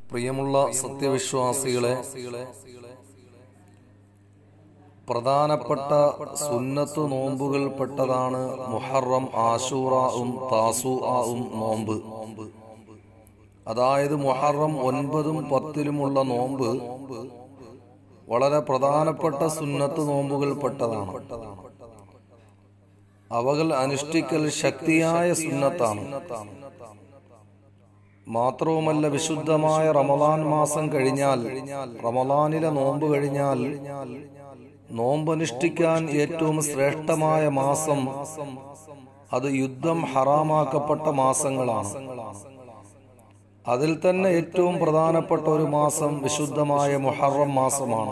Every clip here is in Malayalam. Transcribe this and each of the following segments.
പ്രിയമുള്ള സത്യവിശ്വാസികളെ പ്രധാനപ്പെട്ട സുന്നത്ത് നോമ്പുകൾ പെട്ടതാണ് മുഹറം ആശൂറാവും താസുആവും നോമ്പ് അതായത് മുഹറം ഒൻപതും പത്തിലുമുള്ള നോമ്പ് വളരെ പ്രധാനപ്പെട്ട സുന്നത്ത് നോമ്പുകൾ പെട്ടതാണ് അവകൾ അനുഷ്ഠിക്കൽ ശക്തിയായ സുന്നത്താണ് മാത്രവുമല്ല വിശുദ്ധമായ റമദാൻ മാസം കഴിഞ്ഞാൽ റമദാനിലെ നോമ്പ് കഴിഞ്ഞാൽ നോമ്പനുഷ്ഠിക്കാൻ ഏറ്റവും ശ്രേഷ്ഠമായ മാസം അത് യുദ്ധം ഹറാമാക്കപ്പെട്ട മാസങ്ങളാണ് അതിൽ തന്നെ ഏറ്റവും പ്രധാനപ്പെട്ട ഒരു മാസം വിശുദ്ധമായ മുഹറം മാസമാണ്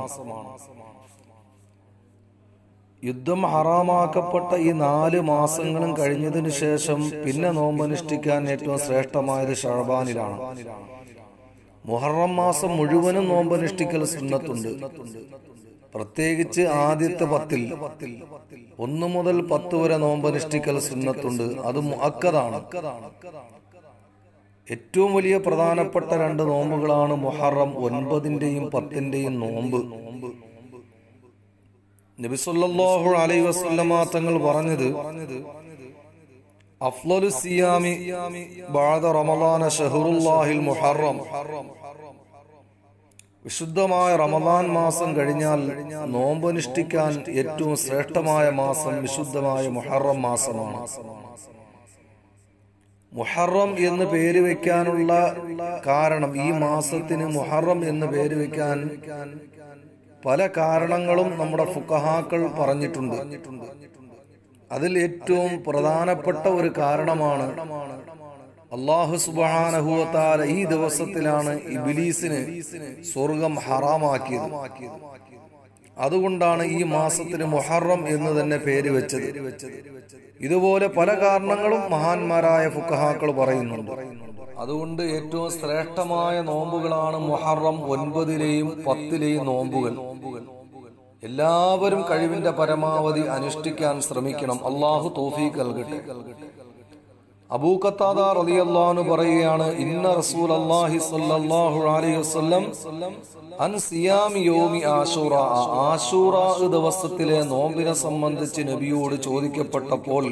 യുദ്ധം ഹറാമാക്കപ്പെട്ട ഈ നാല് മാസങ്ങളും കഴിഞ്ഞതിനു ശേഷം പിന്നെ നോമ്പനുഷ്ഠിക്കാൻ ഏറ്റവും ശ്രേഷ്ഠമായത് ഷഴബാനിലാണ് മുഹറം മാസം മുഴുവനും നോമ്പനുഷ്ഠിക്കൽ സുന്നത്തുണ്ട് പ്രത്യേകിച്ച് ആദ്യത്തെ പത്തിൽ ഒന്നു മുതൽ പത്ത് വരെ നോമ്പനുഷ്ഠിക്കൽ സുന്നത്തുണ്ട് അത് മുഅക്കതാണ് ഏറ്റവും വലിയ പ്രധാനപ്പെട്ട രണ്ട് നോമ്പുകളാണ് മുഹറം ഒൻപതിന്റെയും പത്തിന്റെയും നോമ്പ് നബിസൊല്ലാഹു അലൈ വസല്ലമ തങ്ങൾ പറഞ്ഞത് അഫ്ലലു സിയാമി ബാദ റമദാന ഷഹറുല്ലാഹിൽ മുഹറം വിശുദ്ധമായ റമദാൻ മാസം കഴിഞ്ഞാൽ നോമ്പനുഷ്ഠിക്കാൻ ഏറ്റവും ശ്രേഷ്ഠമായ മാസം വിശുദ്ധമായ മുഹറം മാസമാണ് മുഹറം എന്ന് പേര് വെക്കാനുള്ള കാരണം ഈ മാസത്തിന് മുഹറം എന്ന് പേര് വെക്കാൻ പല കാരണങ്ങളും നമ്മുടെ ഫുക്കഹാക്കൾ പറഞ്ഞിട്ടുണ്ട് അതിൽ ഏറ്റവും പ്രധാനപ്പെട്ട ഒരു കാരണമാണ് അള്ളാഹു സുബാനഹുവത്താല ഈ ദിവസത്തിലാണ് ഇബിലീസിന് സ്വർഗം ഹറാമാക്കിയത് അതുകൊണ്ടാണ് ഈ മാസത്തിന് മുഹറം എന്ന് തന്നെ പേര് വെച്ചത് ഇതുപോലെ പല കാരണങ്ങളും മഹാന്മാരായ ഫുക്കഹാക്കൾ പറയുന്നുണ്ട് അതുകൊണ്ട് ഏറ്റവും ശ്രേഷ്ഠമായ നോമ്പുകളാണ് മുഹറം ഒൻപതിലെയും പത്തിലെയും നോമ്പുകൾ എല്ലാവരും കഴിവിന്റെ പരമാവധി അനുഷ്ഠിക്കാൻ ശ്രമിക്കണം അള്ളാഹു തോഫീക്ക് നൽകട്ടെ അബൂ ഖത്താദ റളിയല്ലാഹു പറയുകയാണ് ഇന്ന റസൂൽ അല്ലാഹി സ്വല്ലല്ലാഹു അലൈഹി വസല്ലം അൻ സിയാമി യോമി ആശൂറ ആശൂറ ദിവസത്തിലെ നോമ്പിനെ സംബന്ധിച്ച് നബിയോട് ചോദിക്കപ്പെട്ടപ്പോൾ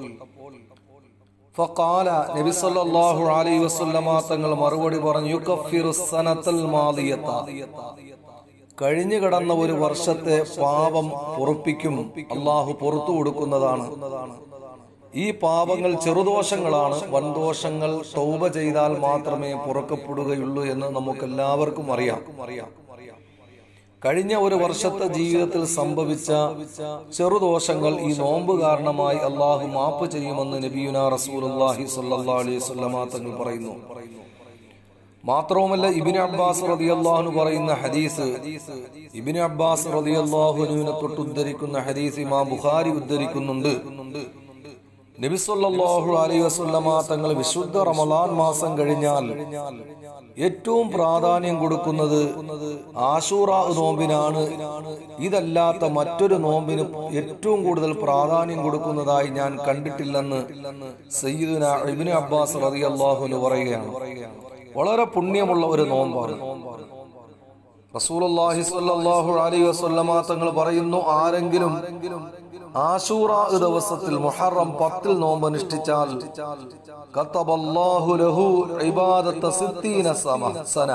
ഫഖാല നബി സല്ലല്ലാഹു അലൈഹി വസല്ലമ തങ്ങൾ മറുപടി പറഞ്ഞു യുകഫിറു സനത്തൽ മാദിയത കഴിഞ്ഞു കടന്ന ഒരു വർഷത്തെ പാപം പൊറുപ്പിക്കും അള്ളാഹു പുറത്തു കൊടുക്കുന്നതാണ് ഈ പാപങ്ങൾ ചെറുദോഷങ്ങളാണ് വൻദോഷങ്ങൾ തൗബ ചെയ്താൽ മാത്രമേ പുറക്കപ്പെടുകയുള്ളൂ എന്ന് നമുക്ക് എല്ലാവർക്കും അറിയാം കഴിഞ്ഞ ഒരു വർഷത്തെ ജീവിതത്തിൽ സംഭവിച്ച ചെറുദോഷങ്ങൾ ഈ നോമ്പ് കാരണമായി അള്ളാഹു മാപ്പ് ചെയ്യുമെന്ന് നബിയുന റസൂലുള്ളാഹി സ്വല്ലല്ലാഹു അലൈഹി വസല്ലമ തങ്ങൾ പറയുന്നു മാത്രവുമല്ല ഇബിന് അബ്ബാസ് റളിയല്ലാഹു പറയുന്ന ഹദീസ് ഇബിന് അബ്ബാസ് റളിയല്ലാഹുവിനെ തൊട്ട് ഉദ്ധരിക്കുന്ന ഹദീസ് ഇമാം ബുഖാരി ഉദ്ധരിക്കുന്നുണ്ട് നബിസൊല്ലാഹു അലൈഹി വസല്ലമ തങ്ങൾ വിശുദ്ധ റമദാൻ മാസം കഴിഞ്ഞാൽ ഏറ്റവും പ്രാധാന്യം കൊടുക്കുന്നത് ആശൂറ നോമ്പിനാണ് ഇതല്ലാത്ത മറ്റൊരു നോമ്പിന് ഏറ്റവും കൂടുതൽ പ്രാധാന്യം കൊടുക്കുന്നതായി ഞാൻ കണ്ടിട്ടില്ലെന്ന് സയ്യിദുന ഇബ്നു അബ്ബാസ് റളിയല്ലാഹു പറയുകയാണ് വളരെ പുണ്യമുള്ള ഒരു നോമ്പാണ് റസൂലുള്ളാഹി സ്വല്ലല്ലാഹു അലൈഹി വസല്ലമ തങ്ങൾ പറയുന്നു ആരെങ്കിലും ആശൂറ ദിവസത്തിൽ മുഹറം പത്തിൽ നോമ്പ് അനുഷ്ഠിച്ചാൽ കത്തബല്ലാഹു ലഹു ഇബാദത്ത സിത്തീന സമ സന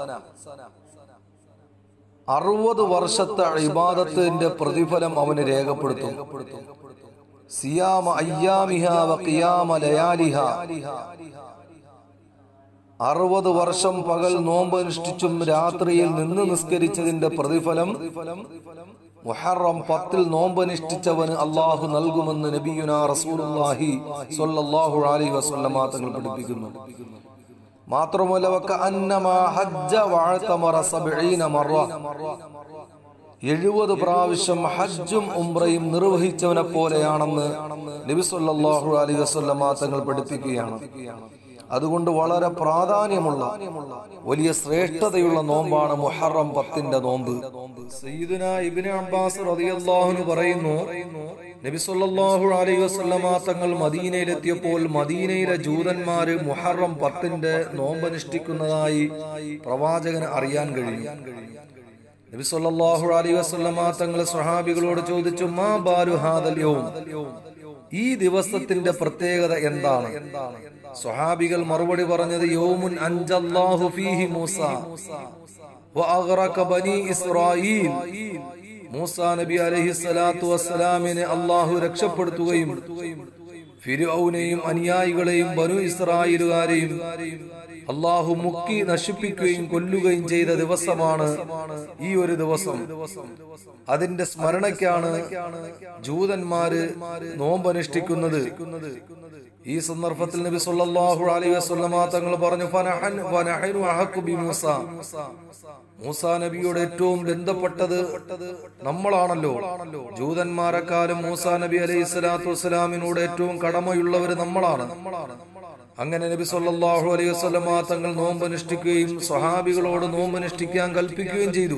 അറുപത് വർഷത്തെ ഇബാദത്തിന്റെ പ്രതിഫലം അവന് രേഖപ്പെടുത്തും സിയാമ അയ്യാമിഹ വ ഖിയാമ ലയാലിഹ അറുപത് വർഷം പകൽ നോമ്പ് അനുഷ്ഠിച്ചും രാത്രിയിൽ നിന്ന് നിസ്കരിച്ചതിന്റെ പ്രതിഫലം മുഹറം പത്തിൽ നോമ്പ് അനുഷ്ഠിച്ചവന് അള്ളാഹു നൽകുമെന്ന് നബിയുന റസൂലുള്ളാഹി സ്വല്ലല്ലാഹു അലൈഹി വസല്ലമ തങ്ങൾ പഠിപ്പിക്കുന്നു മാത്രമല്ല വക്ക അന്നമാ ഹജ്ജ വഅതമറ സബ്ഈന മറ എഴുപത് പ്രാവശ്യം ഹജ്ജും ഉംറയും നിർവഹിച്ചവനെ പോലെയാണെന്ന് നബി സല്ലല്ലാഹു അലൈഹി വസല്ലമ തങ്ങൾ പഠിപ്പിക്കുകയാണ് അതുകൊണ്ട് വളരെ പ്രാധാന്യമുള്ള വലിയ ശ്രേഷ്ഠതയുള്ള നോമ്പാണ് മുഹറം പത്തിന്റെ നോമ്പ് സയ്യിദുന ഇബ്നു അബ്ബാസ് റളിയല്ലാഹു പറയുന്നു നബി സല്ലല്ലാഹു അലൈഹി വസല്ലമ തങ്ങൾ മദീനയിലെത്തിയപ്പോൾ മദീനയിലെ ജൂതന്മാര് മുഹറം പത്തിന്റെ നോമ്പ് അനുഷ്ഠിക്കുന്നതായി പ്രവാചകന് അറിയാൻ കഴിഞ്ഞു നബി സല്ലല്ലാഹു അലൈഹി വസല്ലമ തങ്ങൾ സ്വഹാബികളോട് ചോദിച്ചു മാ ബാലു ഹാദൽ യൗം ഈ ദിവസത്തിന്റെ പ്രത്യേകത എന്താണ് സ്വഹാബികൾ മറുപടി പറഞ്ഞത് യൗമുൻ അൻജല്ലാഹു ഫീഹി മൂസ വഅഗ്റക ബനി ഇസ്രായീൽ മൂസ നബി അലൈഹി സ്വലാത്തു വസ്സലാമിനെ അള്ളാഹു രക്ഷപ്പെടുത്തുകയും ഫിരൗനെയും അനുയായികളെയും ബനു ഇസ്രായേലുകാരെയും അള്ളാഹു മുക്കി നശിപ്പിക്കുകയും കൊല്ലുകയും ചെയ്ത ദിവസമാണ് ഈ ഒരു ദിവസം അതിന്റെ സ്മരണയ്ക്കാണ് ജൂതന്മാര് നോമ്പനുഷ്ഠിക്കുന്നത് ഈ സന്ദർഭത്തിൽ നബി സല്ലല്ലാഹു അലൈഹി വസല്ലമ തങ്ങൾ പറഞ്ഞു ഫനഹൻ വനഹനു അഹഖു ബി മൂസ മൂസ നബിയോട് ഏറ്റവും ബന്ധപ്പെട്ടത് നമ്മളാണല്ലോ ജൂതന്മാരെക്കാളും മൂസ നബി അലൈഹി സ്വലാത്തു വസ്സലാമിനോട് ഏറ്റവും കടമയുള്ളവര് നമ്മളാണ് അങ്ങനെ നബി സല്ലല്ലാഹു അലൈഹി വസല്ലമ തങ്ങൾ നോമ്പനുഷ്ഠിക്കുകയും സ്വഹാബികളോട് നോമ്പനുഷ്ഠിക്കാൻ കൽപ്പിക്കുകയും ചെയ്തു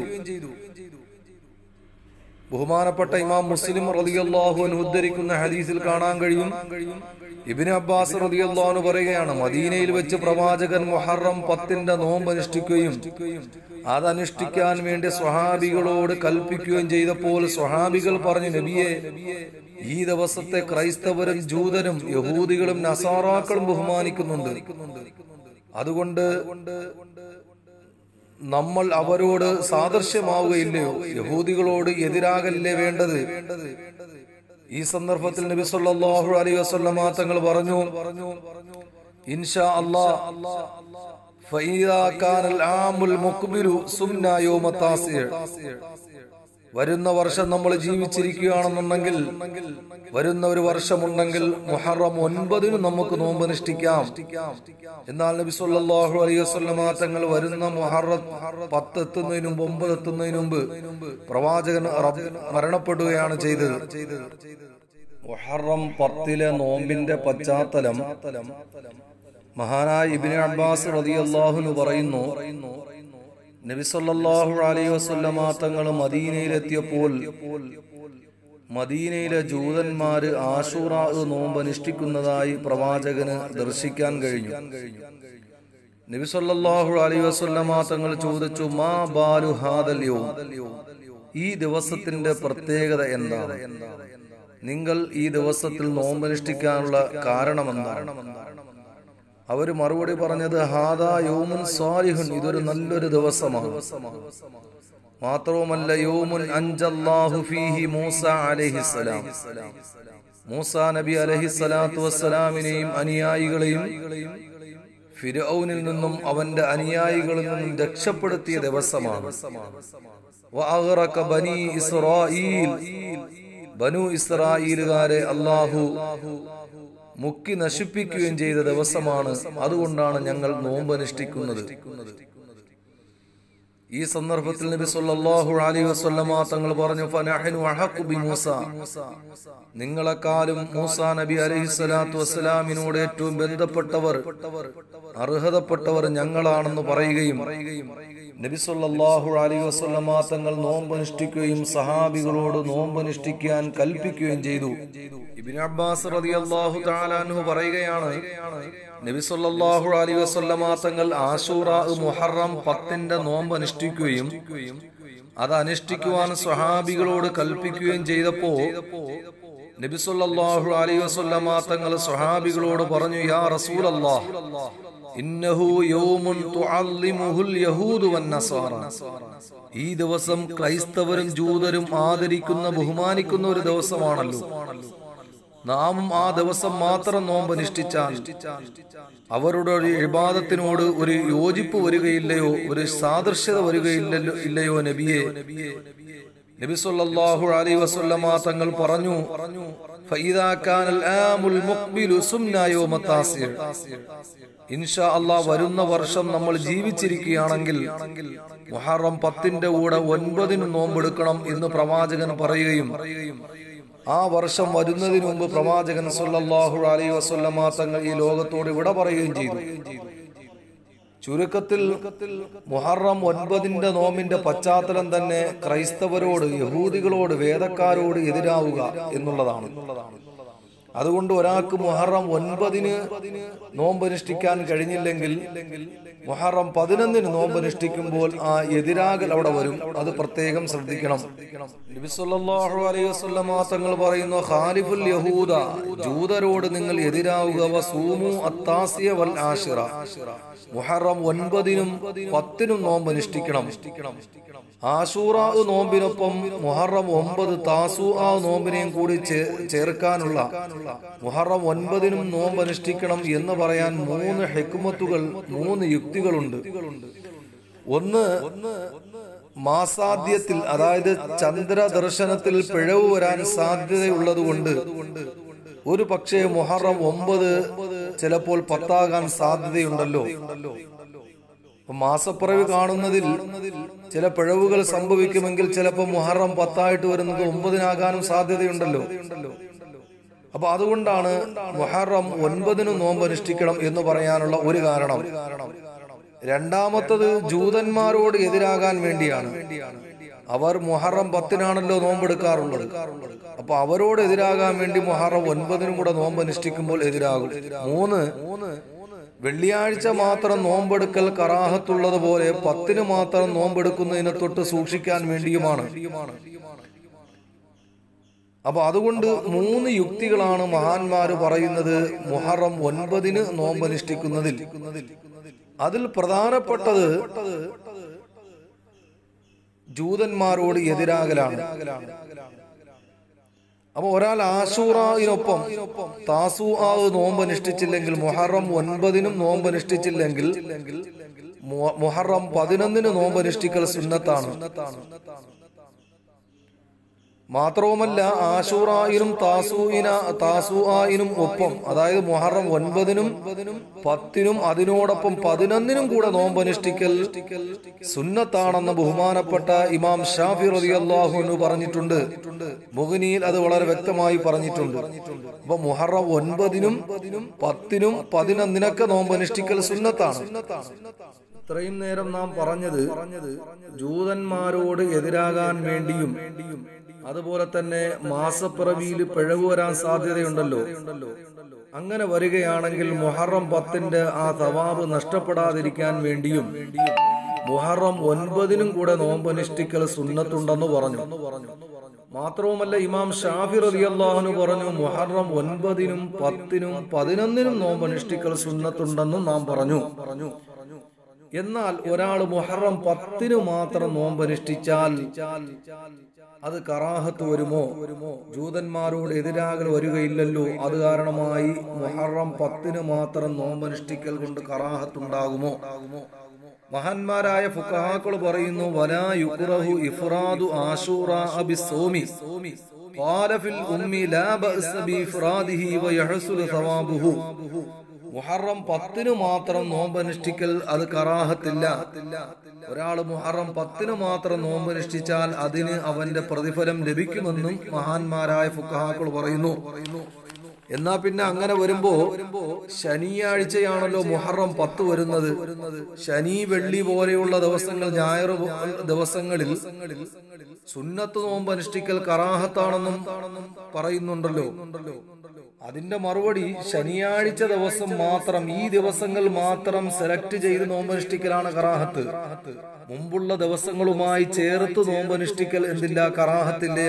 ബഹുമാനപ്പെട്ട ഇമാം മുസ്ലിം റളിയല്ലാഹു അൻഹു ഉദ്ധരിക്കുന്ന ഹദീസിൽ കാണാൻ കഴിയും ഇബ്നു അബ്ബാസ് റളിയല്ലാഹു അൻഹു പറയുകയാണ് മദീനയിൽ വെച്ച് പ്രവാചകൻ മുഹറം പത്തിന്റെ നോമ്പ് അനുഷ്ഠിക്കുകയും അത് അനുഷ്ഠിക്കാൻ വേണ്ടി സ്വഹാബികളോട് കൽപ്പിക്കുകയും ചെയ്തപ്പോൾ സ്വഹാബികൾ പറഞ്ഞു നബിയെ ഈ ദിവസത്തെ ക്രൈസ്തവരും ജൂതരും യഹൂദികളും നസാറാക്കളും ബഹുമാനിക്കുന്നുണ്ട് അതുകൊണ്ട് നമ്മൾ അവരോട് സാദൃശ്യമാവുകയില്ലയോ യഹൂദികളോട് എതിരാകല്ലേ വേണ്ടത് ഈ സന്ദർഭത്തിൽ നബി സല്ലല്ലാഹു അലൈഹി വസല്ലമ തങ്ങൾ പറഞ്ഞു ഇൻഷാ അല്ലാഹ് ഫഇദാ കാനൽ ആമുൽ മുഖ്ബിലു സുംന യൗമ താസിയ വരുന്ന വർഷം നമ്മൾ ജീവിച്ചിരിക്കുകയാണെന്നുണ്ടെങ്കിൽ വരുന്ന ഒരു വർഷമുണ്ടെങ്കിൽ മുഹറം ഒൻപതിന് നമുക്ക് നോമ്പ് അനുഷ്ഠിക്കാം എന്നാൽ നബി സല്ലല്ലാഹു അലൈഹി വസല്ലമ തങ്ങൾ വരുന്ന മുഹറം പത്ത് എത്തുന്നതിന് മുമ്പ് ഒമ്പത് എത്തുന്നതിന് മുമ്പ് പ്രവാചകൻ റബ്ബ് മരണപ്പെടുകയാണ് ചെയ്തത് മുഹറം പത്തിലെ നോമ്പിന്റെ പശ്ചാത്തലം മഹാനായ ഇബ്നു അബ്ബാസ് റളിയല്ലാഹു പറയുന്നു നബി സല്ലല്ലാഹു അലൈഹി വസല്ലമ തങ്ങൾ മദീനയിലെത്തിയപ്പോൾ മദീനയിലെ ജൂതന്മാര് ആഷൂറ നോമ്പ് അനുഷ്ഠിക്കുന്നതായി പ്രവാചകന് ദർശിക്കാൻ കഴിഞ്ഞു നബി സല്ലല്ലാഹു അലൈഹി വസല്ലമ തങ്ങൾ ചോദിച്ചു മാ ബാലു ഹാദൽ യൗം ഈ ദിവസത്തിന്റെ പ്രത്യേകത എന്താണ് നിങ്ങൾ ഈ ദിവസത്തിൽ നോമ്പനുഷ്ഠിക്കാനുള്ള കാരണമെന്താണ് അവര് മറുപടി പറഞ്ഞത് ഹാദാ യോമുൻ സാലിഹുൻ ഇതൊരു നല്ലൊരു ദിവസമാണ് മാത്രവുമല്ല യോമുൻ അഞ്ചല്ലാഹു ഫീഹി മൂസ അലൈഹിസ്സലാം മൂസ നബി അലഹിസ്സലാത്തു വസ്സലാമിനെയും അനുയായികളെയും ഫിരൌനിൽ നിന്നും അവന്റെ അനുയായികളിൽ നിന്നും രക്ഷപ്പെടുത്തിയ ദിവസമാണ് വഅഗ്റക ബനി ഇസ്രായീൽ ബനു ഇസ്രായേലുകാരെ അല്ലാഹു മുക്കി നശിപ്പിക്കുകയും ചെയ്ത ദിവസമാണ് അതുകൊണ്ടാണ് ഞങ്ങൾ നോമ്പ് അനുഷ്ഠിക്കുന്നത് ഈ സന്ദർഭത്തിൽ നബി സല്ലല്ലാഹു അലൈഹി വസല്ലമ തങ്ങൾ പറഞ്ഞു ഫനഹനു അഹഖു ബി മൂസ നിങ്ങളെക്കാളും മൂസ നബി അലൈഹി സ്വലാത്തു വസ്സലാമിനോട് ഏറ്റവും ബന്ധപ്പെട്ടവർ അർഹതപ്പെട്ടവർ ഞങ്ങളാണെന്ന് പറയുകയും നബി സല്ലല്ലാഹു അലൈഹി വസല്ലമ തങ്ങൾ നോമ്പനുഷ്ഠിക്കുകയും സഹാബികളോട് നോമ്പനുഷ്ഠിക്കാൻ കൽപ്പിക്കുകയും ചെയ്തു ഇബ്നു അബ്ബാസ് റളിയല്ലാഹു തആല അൻഹു പറയുകയാണ് നബി സല്ലല്ലാഹു അലൈഹി വസല്ലമ തങ്ങൾ ആശൂറ മുഹറം പത്തിന്റെ നോമ്പ് അനുഷ്ഠിക്കുകയും അത് അനുഷ്ഠിക്കുവാൻ സ്വഹാബികളോട് കൽപ്പിക്കുകയും ചെയ്തപ്പോ നബി സല്ലല്ലാഹു അലൈഹി വസല്ലമ തങ്ങൾ സ്വഹാബികളോട് പറഞ്ഞു യാ റസൂലല്ലാഹ് ഇന്നഹു യൗമുൻ തുഅല്ലിമുഹുൽ യഹൂദു വന്നസാറ ഈ ദിവസം ക്രൈസ്തവരും ജൂതരും ആദരിക്കുന്ന ബഹുമാനിക്കുന്ന ഒരു ദിവസമാണല്ലോ നാമും ആ ദിവസം മാത്രം നോമ്പ് അനുഷ്ഠിച്ചാൽ അവരുടെ ഒരു ഇബാദത്തിനോട് ഒരു യോജിപ്പ് വരികയില്ലയോ ഒരു സാദൃശ്യത വരികയില്ലല്ലോ ഇല്ലയോ നബിയെ നബി സല്ലല്ലാഹു അലൈഹി വസല്ലമ തങ്ങൾ പറഞ്ഞു فإذا كان العام المقبل سمنا يوم التاسع ഇൻഷാ അള്ളാ വരുന്ന വർഷം നമ്മൾ ജീവിച്ചിരിക്കുകയാണെങ്കിൽ മുഹറം പത്തിന്റെ കൂടെ ഒൻപതിന് നോമ്പെടുക്കണം എന്ന് പ്രവാചകൻ പറയുകയും ആ വർഷം വരുന്നതിന് മുമ്പ് പ്രവാചകൻ സല്ലല്ലാഹു അലൈഹി വസല്ലമ തങ്ങൾ ഈ ലോകത്തോട് വിട പറയുകയും ചെയ്തു ചുരുക്കത്തിൽ മുഹറം ഒൻപതിന്റെ നോമിന്റെ പശ്ചാത്തലം തന്നെ ക്രൈസ്തവരോട് യഹൂദികളോട് വേദക്കാരോട് എതിരാവുക എന്നുള്ളതാണ് അതുകൊണ്ട് ഒരാൾക്ക് മുഹറം ഒൻപതിന് നോമ്പനുഷ്ഠിക്കാൻ കഴിഞ്ഞില്ലെങ്കിൽ മുഹറം പതിനൊന്നിന് നോമ്പനുഷ്ഠിക്കുമ്പോൾ ആ എതിരാകൽ അവിടെ വരും അത് പ്രത്യേകം ശ്രദ്ധിക്കണം നബി സല്ലല്ലാഹു അലൈഹി വസല്ലമ തങ്ങൾ പറയുന്നു ഖാലിഫുൽ യഹൂദ ജൂതരോട് നിങ്ങൾ എതിരാവുക വസൂമു അത്താസിയ വൽ ആശിറ മുഹറം ഒൻപതിനും പത്തിനും നോമ്പ് അനുഷ്ഠിക്കണം ആശൂറ നോമ്പിനൊപ്പം മുഹറം ഒമ്പത് താസു ആ നോമ്പിനെയും കൂടി ചേ- ചേർക്കാനുള്ള മുഹറം ഒൻപതിനും നോമ്പ് അനുഷ്ഠിക്കണം എന്ന് പറയാൻ മൂന്ന് ഹെക്കുമത്തുകൾ മൂന്ന് യുക്തികളുണ്ട് ഒന്ന് മാസാദ്യത്തിൽ അതായത് ചന്ദ്ര ദർശനത്തിൽ പിഴവ് വരാൻ സാധ്യതയുള്ളതുകൊണ്ട് ഒരു പക്ഷേ മുഹറം ഒമ്പത് ചിലപ്പോൾ പത്താകാൻ സാധ്യതയുണ്ടല്ലോ അപ്പൊ മാസപ്പിറവി കാണുന്നതിൽ ചില പിഴവുകൾ സംഭവിക്കുമെങ്കിൽ ചിലപ്പോൾ മുഹറം പത്തായിട്ട് വരുന്നത് ഒമ്പതിനാകാനും സാധ്യതയുണ്ടല്ലോ അപ്പൊ അതുകൊണ്ടാണ് മുഹറം ഒൻപതിന് നോമ്പ് അനുഷ്ഠിക്കണം എന്ന് പറയാനുള്ള ഒരു കാരണം രണ്ടാമത്തത് ജൂതന്മാരോട് എതിരാകാൻ വേണ്ടിയാണ് അവർ മുഹറം പത്തിനാണല്ലോ നോമ്പെടുക്കാറുള്ളത് അപ്പൊ അവരോട് എതിരാകാൻ വേണ്ടി മുഹറം ഒൻപതിനും കൂടെ നോമ്പ് അനുഷ്ഠിക്കുമ്പോൾ എതിരാകും മൂന്ന് വെള്ളിയാഴ്ച മാത്രം നോമ്പെടുക്കൽ കറാഹത്തുള്ളത് പോലെ പത്തിന് മാത്രം നോമ്പെടുക്കുന്നതിനെ തൊട്ട് സൂക്ഷിക്കാൻ വേണ്ടിയുമാണ് അപ്പൊ അതുകൊണ്ട് മൂന്ന് യുക്തികളാണ് മഹാന്മാര് പറയുന്നത് മുഹറം ഒൻപതിന് നോമ്പ് അനുഷ്ഠിക്കുന്നതിൽ അതിൽ പ്രധാനപ്പെട്ടത് ജൂതന്മാരോട് എതിരാകലാണ് അപ്പൊ ഒരാൾ ആശൂറായിനൊപ്പം താസു ആ നോമ്പ് അനുഷ്ഠിച്ചില്ലെങ്കിൽ മുഹറം ഒൻപതിനും നോമ്പ് അനുഷ്ഠിച്ചില്ലെങ്കിൽ മു- മുഹറം പതിനൊന്നിന് നോമ്പ് അനുഷ്ഠിക്കൽ സുന്നത്താണ് മാത്രവുമല്ല ആശൂറായിനും താസൂയിന താസുആയിനും ഒപ്പം അതായത് മുഹറം ഒൻപതിനും പത്തിനും അതിനോടൊപ്പം പതിനൊന്നിനും കൂടെ നോമ്പ് അനുഷ്ഠിക്കൽ സുന്നത്താണെന്ന് ബഹുമാനപ്പെട്ട ഇമാം ഷാഫി റളിയല്ലാഹു അൻഹു പറഞ്ഞിട്ടുണ്ട് മുഗനിയിൽ അത് വളരെ വ്യക്തമായി പറഞ്ഞിട്ടുണ്ട് അപ്പൊ മുഹറം ഒൻപതിനും പത്തിനും പതിനൊന്നിനൊക്കെ നോമ്പ് അനുഷ്ഠിക്കൽ സുന്നത്താണ് ഇത്രയും നേരം നാം പറഞ്ഞത് ജൂതന്മാരോട് എതിരാകാൻ വേണ്ടിയും അതുപോലെ തന്നെ മാസപ്പിറവിയിൽ പിഴവ് വരാൻ സാധ്യതയുണ്ടല്ലോ അങ്ങനെ വരികയാണെങ്കിൽ മുഹറം പത്തിന്റെ ആ തവാബ് നഷ്ടപ്പെടാതിരിക്കാൻ വേണ്ടിയും മുഹറം ഒൻപതിനും കൂടെ നോമ്പനുഷ്ഠിക്കൽ സുന്നത്തുണ്ടെന്ന് പറഞ്ഞു മാത്രവുമല്ല ഇമാം ഷാഫി റളിയല്ലാഹു പറഞ്ഞു മുഹറം ഒൻപതിനും പത്തിനും പതിനൊന്നിനും നോമ്പനുഷ്ഠിക്കൽ സുന്നത്തുണ്ടെന്നും നാം പറഞ്ഞു പറഞ്ഞു എന്നാൽ ഒരാൾ മുഹറം പത്തിന് മാത്രം നോമ്പനുഷ്ഠിച്ചാൽ അത് കറാഹത്ത് വരുമോ ജൂതന്മാരോട് എതിരാകൽ വരികയില്ലല്ലോ അത് കാരണമായി മുഹറം പത്തിന് മാത്രം നോമ്പനുഷ്ഠിക്കൽ കൊണ്ട് കറാഹത്തുണ്ടാകുമോ മഹാന്മാരായ ഫുഖഹാക്കൾ പറയുന്നു വലാ യുക്റഹു ഇഫ്റാദു ആശൂറ ബിസ്സൗമി ഖാല ഫിൽ ഉമ്മി ലാ ബഅസ ബിഇഫ്റാദിഹി വയഹ്സുലു സവാബുഹു മുഹറം പത്തിന് മാത്രം നോമ്പനുഷ്ഠിക്കൽ അത് കറാഹത്തില്ല ഒരാൾ മുഹറം പത്തിന് മാത്രം നോമ്പനുഷ്ഠിച്ചാൽ അതിന് അവന്റെ പ്രതിഫലം ലഭിക്കുമെന്നും മഹാന്മാരായ ഫുഖഹാക്കൾ പറയുന്നു എന്നാ പിന്നെ അങ്ങനെ വരുമ്പോ ശനിയാഴ്ചയാണല്ലോ മുഹറം പത്ത് വരുന്നത് ശനി വെള്ളി പോലെയുള്ള ദിവസങ്ങൾ ഞായർ പോ- ദിവസങ്ങളിൽ സുന്നത്ത് നോമ്പ് അനുഷ്ഠിക്കൽ കറാഹത്താണെന്നും പറയുന്നുണ്ടല്ലോ അതിന്റെ മറുപടി ശനിയാഴ്ച ദിവസം മാത്രം ഈ ദിവസങ്ങൾ മാത്രം സെലക്ട് ചെയ്ത് നോമ്പനുഷ്ഠിക്കലാണ് കറാഹത്ത് മുമ്പുള്ള ദിവസങ്ങളുമായി ചേർത്ത് നോമ്പനുഷ്ഠിക്കൽ എന്തില്ല കറാഹത്തിന്റെ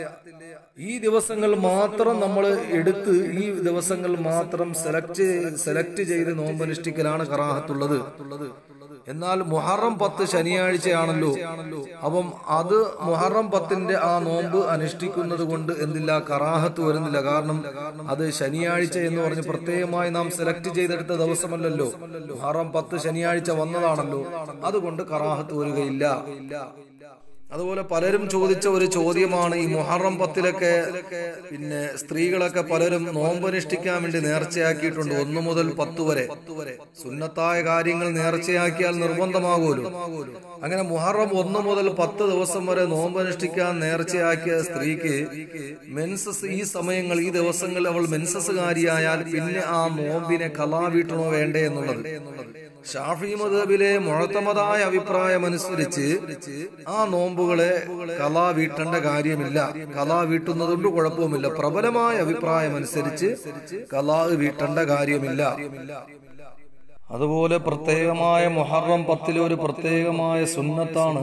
ഈ ദിവസങ്ങൾ മാത്രം നമ്മൾ എടുത്ത് ഈ ദിവസങ്ങൾ മാത്രം സെലക്ട് സെലക്ട് ചെയ്ത് നോമ്പനുഷ്ഠിക്കലാണ് കറാഹത്തുള്ളത് എന്നാൽ മുഹറം പത്ത് ശനിയാഴ്ചയാണല്ലോ അപ്പം അത് മുഹറം പത്തിന്റെ ആ നോമ്പ് അനുഷ്ഠിക്കുന്നത് കൊണ്ട് എന്തില്ല കറാഹത്ത് വരുന്നില്ല കാരണം അത് ശനിയാഴ്ച എന്ന് പറഞ്ഞ് പ്രത്യേകമായി നാം സെലക്ട് ചെയ്തെടുത്ത ദിവസമല്ലല്ലോ മുഹറം പത്ത് ശനിയാഴ്ച വന്നതാണല്ലോ അതുകൊണ്ട് കറാഹത്ത് വരികയില്ല അതുപോലെ പലരും ചോദിച്ച ഒരു ചോദ്യമാണ് ഈ മുഹറം പത്തിലൊക്കെ പിന്നെ സ്ത്രീകളൊക്കെ പലരും നോമ്പനുഷ്ഠിക്കാൻ വേണ്ടി നേർച്ചയാക്കിയിട്ടുണ്ട് ഒന്നു മുതൽ പത്ത് വരെ സുന്നത്തായ കാര്യങ്ങൾ നേർച്ചയാക്കിയാൽ നിർബന്ധമാകുമല്ലോ അങ്ങനെ മുഹറം ഒന്ന് മുതൽ പത്ത് ദിവസം വരെ നോമ്പനുഷ്ഠിക്കാൻ നേർച്ചയാക്കിയ സ്ത്രീക്ക് മെൻസസ് ഈ സമയങ്ങൾ ഈ ദിവസങ്ങളിൽ അവൾ മെൻസസുകാരിയായാൽ പിന്നെ ആ നോമ്പിനെ കലാ വീട്ടണോ വേണ്ടേ എന്നുള്ളത് ഷാഫി മദബിലെ മുഴത്തമതായ അഭിപ്രായം അനുസരിച്ച് ആ നോമ്പുകളെ കലാ വീട്ടേണ്ട കാര്യമില്ല കലാ വീട്ടുന്നതുകൊണ്ട് കുഴപ്പവുമില്ല പ്രബലമായ അഭിപ്രായം അനുസരിച്ച് കലാ വീട്ടേണ്ട കാര്യമില്ല അതുപോലെ പ്രത്യേകമായ മുഹറം പത്തിലെ ഒരു പ്രത്യേകമായ സുന്നത്താണ്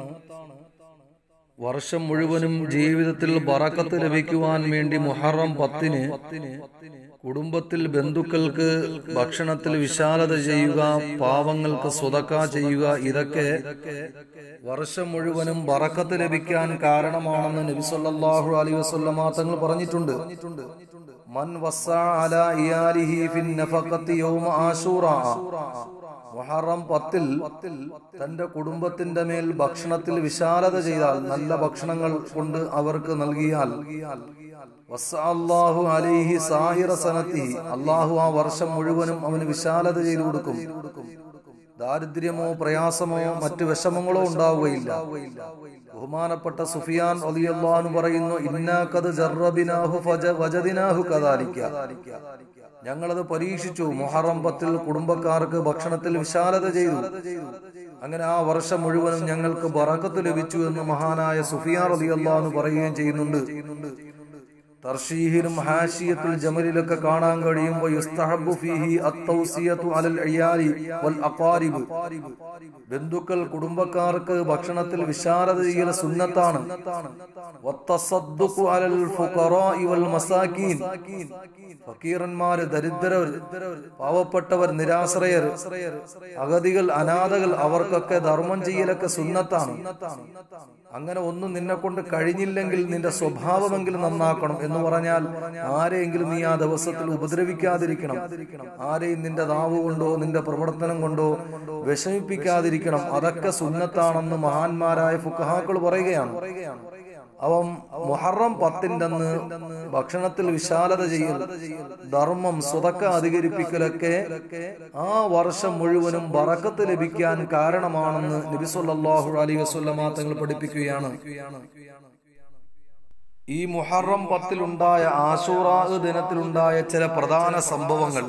വർഷം മുഴുവനും ജീവിതത്തിൽ ബറക്കത്ത് ലഭിക്കുവാൻ വേണ്ടി മുഹറം പത്തിന് കുടുംബത്തിൽ ബന്ധുക്കൾക്ക് ഭക്ഷണത്തിൽ വിശാലത ചെയ്യുക പാവങ്ങൾക്ക് സ്വതക്ക ചെയ്യുക ഇതൊക്കെ വർഷം മുഴുവനും ബറക്കത്ത് ലഭിക്കാൻ കാരണമാണെന്ന് നബി സല്ലല്ലാഹു അലൈഹി വസല്ലമ തങ്ങൾ പറഞ്ഞിട്ടുണ്ട് മൻ വസ്സഅ അലാ ഇയാലിഹി ഫിൻ നഫഖത്തി യൗമ ആശൂറ മുഹറം പത്തിൽ തന്റെ കുടുംബത്തിന്റെ മേൽ ഭക്ഷണത്തിൽ വിശാലത ചെയ്താൽ നല്ല ഭക്ഷണങ്ങൾ കൊണ്ട് അവർക്ക് നൽകിയാൽ വസ്സഅല്ലാഹു അലൈഹി സാഹിറ സനത്തി അള്ളാഹു ആ വർഷം മുഴുവനും അവന് വിശാലത ചെയ്തു കൊടുക്കും ദാരിദ്ര്യമോ പ്രയാസമോ മറ്റു വിഷമങ്ങളോ ഉണ്ടാവുകയില്ല ബഹുമാനപ്പെട്ട സുഫിയാൻ അലിയല്ലാന്ന് പറയുന്നു ഇന്നാക്കത് ജർറബിനാഹു ഫജ വജദിനാഹു കദാലിക്ക ഞങ്ങളത് പരീക്ഷിച്ചു മുഹറം പത്തിൽ കുടുംബക്കാർക്ക് ഭക്ഷണത്തിൽ വിശാലത ചെയ്തു അങ്ങനെ ആ വർഷം മുഴുവനും ഞങ്ങൾക്ക് ബറക്കത്ത് ലഭിച്ചു എന്ന് മഹാനായ സുഫിയാൻ അലിയല്ലാന്ന് പറയുകയും ചെയ്യുന്നുണ്ട് തർഷീഹിലും ഹാഷിയത്തുൽ ജമലിലൊക്കെ കാണാൻ കഴിയുമ്പോൾ യുസ്തഹബ്ബു ഫീഹി അത്തൗസിയത്തു അലൽ അയ്യാലി വൽ അഖാരിബ് ബന്ധുക്കൾ കുടുംബക്കാർക്ക് ഭക്ഷണത്തിൽ വിശാലത ചെയ്യൽ സുന്നത്താണ് വത്തസദ്ദുഖു അലൽ ഫുഖറാഇ വൽ മസാകീൻ ഫക്കീറന്മാര് ദരിദ്രർ പാവപ്പെട്ടവർ നിരാശ്രയർ അഗതികൾ അനാഥകൾ അവർക്കൊക്കെ ധർമ്മം ചെയ്യലൊക്കെ സുന്നത്താണ് അങ്ങനെ ഒന്നും നിന്നെ കൊണ്ട് കഴിഞ്ഞില്ലെങ്കിൽ നിന്റെ സ്വഭാവമെങ്കിലും നന്നാക്കണം എന്ന് പറഞ്ഞാൽ ആരെയെങ്കിലും നീ ആ ദിവസത്തിൽ ഉപദ്രവിക്കാതിരിക്കണം ആരെയും നിന്റെ നാവ് കൊണ്ടോ നിന്റെ പ്രവർത്തനം കൊണ്ടോ വിഷമിപ്പിക്കാതിരിക്കണം അതൊക്കെ സുന്നത്താണെന്ന് മഹാന്മാരായ ഫുക്കഹാക്കൾ പറയുകയാണ് അവൻ മുഹറം പത്തിന്റെ അന്ന് ഭക്ഷണത്തിൽ വിശാലത ചെയ്യൽ ധർമ്മം സ്വതക്ക അധികരിപ്പിക്കലൊക്കെ ആ വർഷം മുഴുവനും ബറക്കത്ത് ലഭിക്കാൻ കാരണമാണെന്ന് നബി സല്ലല്ലാഹു അലൈഹി വസല്ലമ തങ്ങൾ പഠിപ്പിക്കുകയാണ് ഈ മുഹറം പത്തിലുണ്ടായ ആശൂറാ ദിനത്തിലുണ്ടായ ചില പ്രധാന സംഭവങ്ങൾ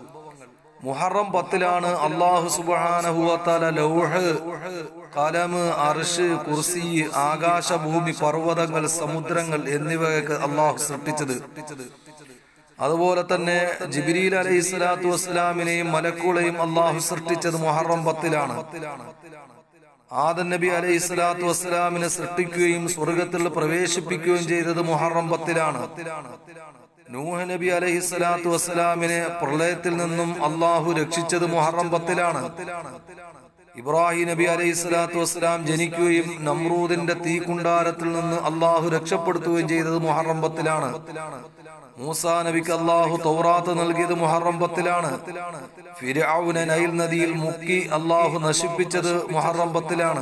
മുഹറം പത്തിലാണ് അള്ളാഹു സുബാനഹുവത്താല ലൗഹ് കലമ് അർഷ് കുർസി ആകാശഭൂമി പർവ്വതങ്ങൾ സമുദ്രങ്ങൾ എന്നിവയൊക്കെ അള്ളാഹു സൃഷ്ടിച്ചത് അതുപോലെ തന്നെ ജിബിരിൽ അലൈഹി സ്വലാത്തു വസ്സലാമിനെയും മലക്കുളെയും അള്ളാഹു സൃഷ്ടിച്ചത് മുഹറം പത്തിലാണ് ആദൻ നബി അലൈഹി സ്വലാത്തു വസ്സലാമിനെ സൃഷ്ടിക്കുകയും സ്വർഗത്തിൽ പ്രവേശിപ്പിക്കുകയും ചെയ്തത് മുഹറം പത്തിലാണ് നൂഹ് നബി അലൈഹി സ്വലാത്തു വസ്സലാമിനെ പ്രളയത്തിൽ നിന്നും അള്ളാഹു രക്ഷിച്ചത് മുഹറം പത്തിലാണ് ഇബ്രാഹിം നബി അലൈഹി സ്വലാത്തു വസ്സലാം ജനിക്കുകയും നമ്രൂദിന്റെ തീക്കുണ്ടാരത്തിൽ നിന്ന് അള്ളാഹു രക്ഷപ്പെടുത്തുകയും ചെയ്തത് മുഹറം പത്തിലാണ് മൂസാ നബിക്ക് അള്ളാഹു തൗറാത്ത് നൽകിയത് മുഹറം പത്തിലാണ് ഫിരൌനെ നൈൽ നദിയിൽ മുക്കി അള്ളാഹു നശിപ്പിച്ചത് മുഹറം പത്തിലാണ്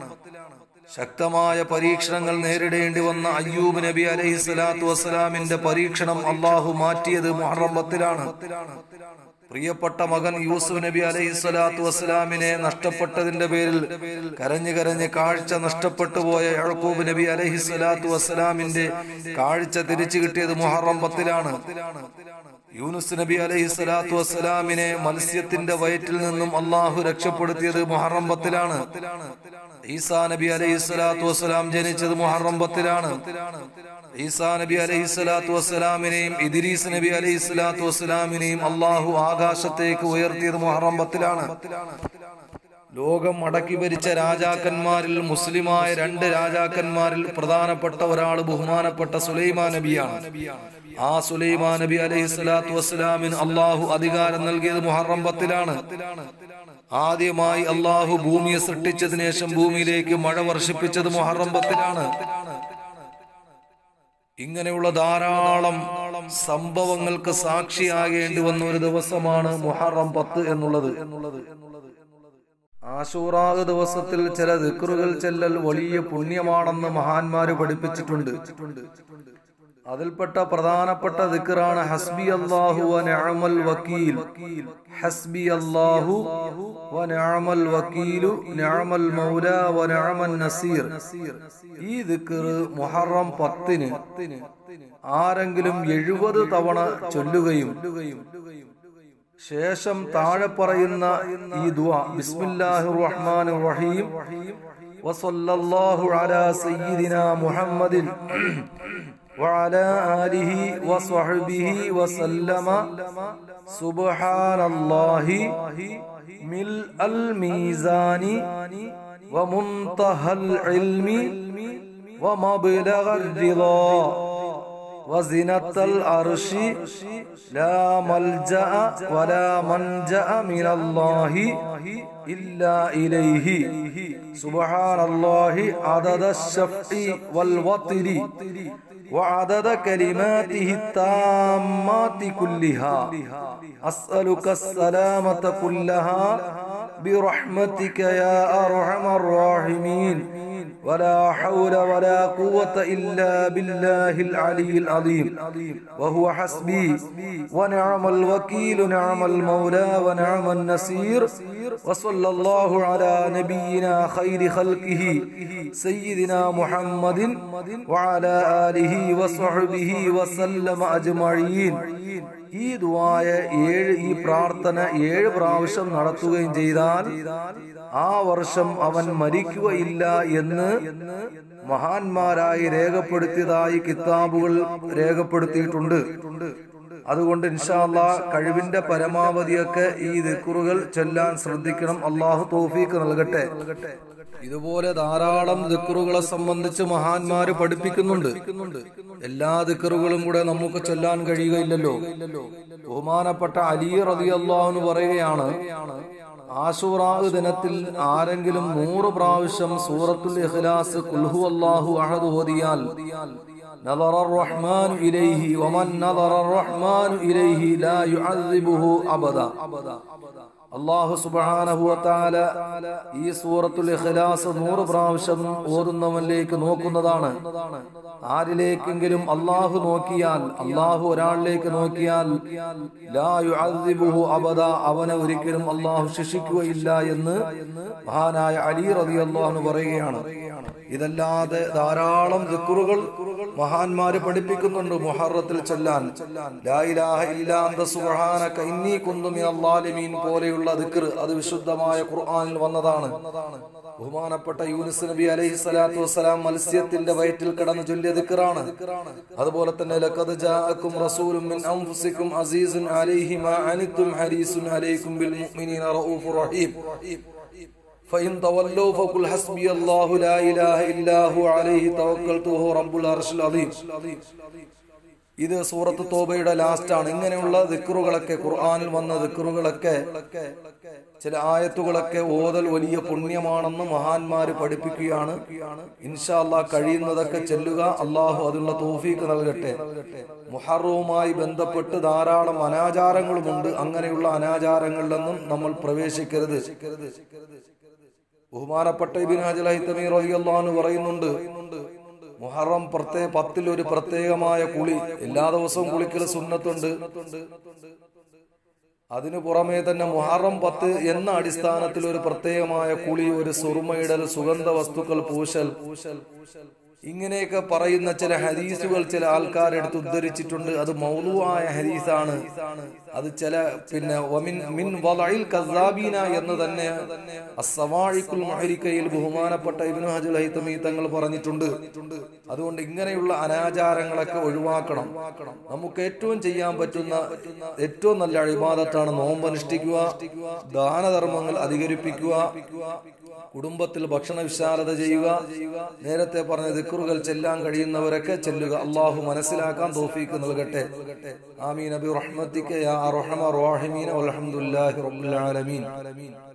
ശക്തമായ പരീക്ഷണങ്ങൾ നേരിടേണ്ടി വന്ന അയ്യൂബ് നബി അലൈഹി സ്വലാത്തു വസ്സലാമിന്റെ പരീക്ഷണം അള്ളാഹു മാറ്റിയത് മുഹറം പത്തിലാണ് പ്രിയപ്പെട്ട മകൻ യൂസുഫ് നബി അലൈഹി സ്വലാത്തു വസ്സലാമിനെ നഷ്ടപ്പെട്ടതിന്റെ പേരിൽ കരഞ്ഞു കരഞ്ഞ് കാഴ്ച നഷ്ടപ്പെട്ടു പോയ യഴക്കൂബ് നബി അലൈഹി സ്വലാത്തു വസ്സലാമിന്റെ കാഴ്ച തിരിച്ചു കിട്ടിയത് മുഹറം പത്തിലാണ് യൂനുസ് നബി അലൈഹി സ്വലാത്തു വസ്സലാമിനെ മത്സ്യത്തിന്റെ വയറ്റിൽ നിന്നും അള്ളാഹു രക്ഷപ്പെടുത്തിയത് മുഹറം പത്തിലാണ് ഈസാ നബി അലൈഹി സ്വലാത്തു വസ്സലാം ജനിച്ചത് മുഹറം പത്തിലാണ് ഈസാ നബി അലൈഹി സ്വലാത്തു വസ്സലാമിനെയും ഇദ്രീസ് നബി അലൈഹി സ്വലാത്തു വസ്സലാമിനെയും അള്ളാഹു ആകാശത്തേക്ക് ഉയർത്തിയത് മുഹറം പത്തിലാണ് ലോകം അടക്കി ഭരിച്ച രാജാക്കന്മാരിൽ മുസ്ലിമായ രണ്ട് രാജാക്കന്മാരിൽ പ്രധാനപ്പെട്ട ഒരാൾ ബഹുമാനപ്പെട്ട സുലൈമാൻ നബിയാണ് ആ സുലൈമാൻ നബി അലൈഹി സ്വലാത്തു വസ്സലാമിന് അള്ളാഹു അധികാരം നൽകിയത് മുഹറം പത്തിലാണ് ആദ്യമായി അള്ളാഹു ഭൂമിയെ സൃഷ്ടിച്ചതിനു ശേഷം ഭൂമിയിലേക്ക് മഴ വർഷിപ്പിച്ചത് മുഹറം പത്തിലാണ് ഇങ്ങനെയുള്ള ധാരാളം സംഭവങ്ങൾക്ക് സാക്ഷിയാകേണ്ടി വന്ന ഒരു ദിവസമാണ് മുഹറം പത്ത് എന്നുള്ളത് ആശൂറാ ദിവസത്തിൽ ചില ദിക്റുകൾ ചെല്ലൽ വലിയ പുണ്യമാണെന്ന് മഹാന്മാര് പഠിപ്പിച്ചിട്ടുണ്ട് അതിൽപ്പെട്ട പ്രധാനപ്പെട്ട ദിക്റാണ് ഹസ്ബി അല്ലാഹു വ നിഅമൽ വക്കീൽ ഹസ്ബി അല്ലാഹു വ നിഅമൽ വക്കീലു നിഅമൽ മൗല വ നിഅമൻ നസീർ ഈ ദിക്ർ മുഹറം പത്തിന് ആരെങ്കിലും എഴുപത് തവണ ചൊല്ലുകയും ശേഷം താഴെ പറയുന്ന ഈ ദുആ ബിസ്മില്ലാഹിർ റഹ്മാനിർ റഹീം വസല്ലല്ലാഹു അലാ സയ്യിദിനാ മുഹമ്മദിൻ وعلى آله وصحبه وسلم سبحان الله ملء الميزان ومنتهى العلم ومبلغ الرضا وزنة العرش لا ملجأ ولا منجأ من الله إلا إليه سبحان الله عدد الشفع والوطر وعدد كلماته التامات كلها أسألك السلامة كلها برحمتك يا أرحم الراحمين ولا حول ولا قوة إلا بالله العلي العظيم وهو حسبي ونعم الوكيل نعم المولى ونعم النصير وصلى الله على نبينا خير خلقه سيدنا محمد وعلى آله وصحبه وسلم أجمعين ഈ ദുആയ ഏഴ് ഈ പ്രാർത്ഥന ഏഴ് പ്രാവശ്യം നടത്തുകയും ചെയ്താൽ ആ വർഷം അവൻ മരിക്കുകയില്ല എന്ന് മഹാന്മാരായി രേഖപ്പെടുത്തിയതായി കിതാബുകൾ രേഖപ്പെടുത്തിയിട്ടുണ്ട് അതുകൊണ്ട് ഇൻഷാല്ല കഴിവിന്റെ പരമാവധിയൊക്കെ ഈ ദിക്കുറുകൾ ചൊല്ലാൻ ശ്രദ്ധിക്കണം അള്ളാഹു തോഫീക്ക് നൽകട്ടെ ഇതുപോലെ ധാരാളം ദിക്കറുകളെ സംബന്ധിച്ച് മഹാന്മാര് പഠിപ്പിക്കുന്നുണ്ട് എല്ലാ ദിക്കറുകളും കൂടെ നമുക്ക് ചൊല്ലാൻ കഴിയുകയില്ലല്ലോ ബഹുമാനപ്പെട്ട അലി റതി അള്ളാഹുന്ന് പറയുകയാണ് ആശുറാ ദിനത്തിൽ ആരെങ്കിലും നൂറ് പ്രാവശ്യം സൂറത്തുൽ ഇഖ്ലാസ് കുൽഹു അല്ലാഹു അഹദ് ഓതിയാൽ نظر الرحمن إليه ومن نظر الرحمن إليه لا يعذبه أبدا അള്ളാഹു സുബാനഹുവത്താല ഈ സൂറത്തുൽ ഇഖ്ലാസ് നൂറ് പ്രാവശ്യം ഓതുന്നവനിലേക്ക് നോക്കുന്നതാണ് ആരിലേക്കെങ്കിലും അള്ളാഹു നോക്കിയാൽ അള്ളാഹു ഒരാളിലേക്ക് നോക്കിയാൽ ലാ യുഅദ്ദിബുഹു അബദ അവനെ ഒരിക്കലും അള്ളാഹു ശിക്ഷിക്കുകയില്ല എന്ന് മഹാനായ അലി റതി അള്ളാഹു പറയുകയാണ് ഇതല്ലാതെ ധാരാളം ദിക്കുറുകൾ മഹാന്മാര് പഠിപ്പിക്കുന്നുണ്ട് മുഹറത്തിൽ ചൊല്ലാൻ ലാ ഇലാഹ ഇല്ലാ അന്ത സുബ്ഹാനക ഇന്നി കുന്തു മിനൽ ളാലിമീൻ പോലെയുള്ള ദിക്ർ അത് വിശുദ്ധമായ ഖുർആനിൽ വന്നതാണ് ബഹുമാനപ്പെട്ട യൂനിസ് നബി അലൈഹി സ്വലാത്തു വസ്സലാം മത്സ്യത്തിന്റെ വയറ്റിൽ കിടന്ന് ചൊല്ലിയ ദിക്റാണ് അതുപോലെ തന്നെ ലഖദ് ജാഅക്കും റസൂലും മിൻ അൻഫുസിക്കും അസീസുൻ അലൈഹി മാ അനിത്തും ഹരീസുൻ അലൈക്കും ബിൽ മുഅ്മിനീന റഊഫുർ റഹീം فإن تولوا فقل حسبي الله لا إله إلا هو عليه توكلت وهو رب العرش العظيم ഇത് സൂറത്ത് തോബയുടെ ലാസ്റ്റ് ആണ് ഇങ്ങനെയുള്ള ദിക്കറുകളൊക്കെ ഖുർആനിൽ വന്ന ദിക്കറുകളൊക്കെ ചില ആയത്തുകളൊക്കെ ഓതൽ വലിയ പുണ്യമാണെന്ന് മഹാന്മാര് പഠിപ്പിക്കുകയാണ് ഇൻഷാല്ലാ കഴിയുന്നതൊക്കെ ചെല്ലുക അള്ളാഹു അതിനുള്ള തോഫീക്ക് നൽകട്ടെ മുഹറവുമായി ബന്ധപ്പെട്ട് ധാരാളം അനാചാരങ്ങളുമുണ്ട് അങ്ങനെയുള്ള അനാചാരങ്ങളിലൊന്നും നമ്മൾ പ്രവേശിക്കരുത് ബഹുമാനപ്പെട്ട ഇബിൻ ഹജൽ ഹൈത്തമി റഹിയല്ലാന്ന് പറയുന്നുണ്ട് മുഹറം പ്രത്യേക പത്തിൽ ഒരു പ്രത്യേകമായ കുളി എല്ലാ ദിവസവും കുളിക്കൽ സുന്നത്തുണ്ട് അതിനു പുറമേ തന്നെ മുഹറം പത്ത് എന്ന അടിസ്ഥാനത്തിൽ ഒരു പ്രത്യേകമായ കുളി ഒരു സുറുമയിടൽ സുഗന്ധ വസ്തുക്കൾ പൂശൽ ഇങ്ങനെയൊക്കെ പറയുന്ന ചില ഹദീസുകൾ ചില ആൾക്കാരെടുത്ത് ഉദ്ധരിച്ചിട്ടുണ്ട് അത് മൗലുവായ ഹദീസാണ് അത് ചില പിന്നെ വമിൻ മിൻ വലഇൽ കസാബീന എന്ന് തന്നെ അസ്സവാഴിക്കുൽ മുഹരിക്കയിൽ ബഹുമാനപ്പെട്ട ഇബ്നു ഹജുൽ ഹൈതമി തങ്ങൾ പറഞ്ഞിട്ടുണ്ട് അതുകൊണ്ട് ഇങ്ങനെയുള്ള അനാചാരങ്ങളൊക്കെ ഒഴിവാക്കണം നമുക്ക് ഏറ്റവും ചെയ്യാൻ പറ്റുന്ന ഏറ്റവും നല്ല അഴിബാദത്താണ് നോമ്പ് അനുഷ്ഠിക്കുക ദാനധർമ്മങ്ങൾ അധികരിപ്പിക്കുക കുടുംബത്തിൽ ഭക്ഷണ വിശാലത ചെയ്യുക നേരത്തെ പറഞ്ഞ ദിക്കറുകൾ ചെല്ലാൻ കഴിയുന്നവരൊക്കെ ചെല്ലുക അള്ളാഹു മനസ്സിലാക്കാൻ തോഫീക്ക് നൽകട്ടെ ആമീൻ അബി റഹ്മത്തിക്ക് യാ അർഹമർ റഹീമീൻ വൽഹംദുലില്ലാഹി റബ്ബിൽ ആലമീൻ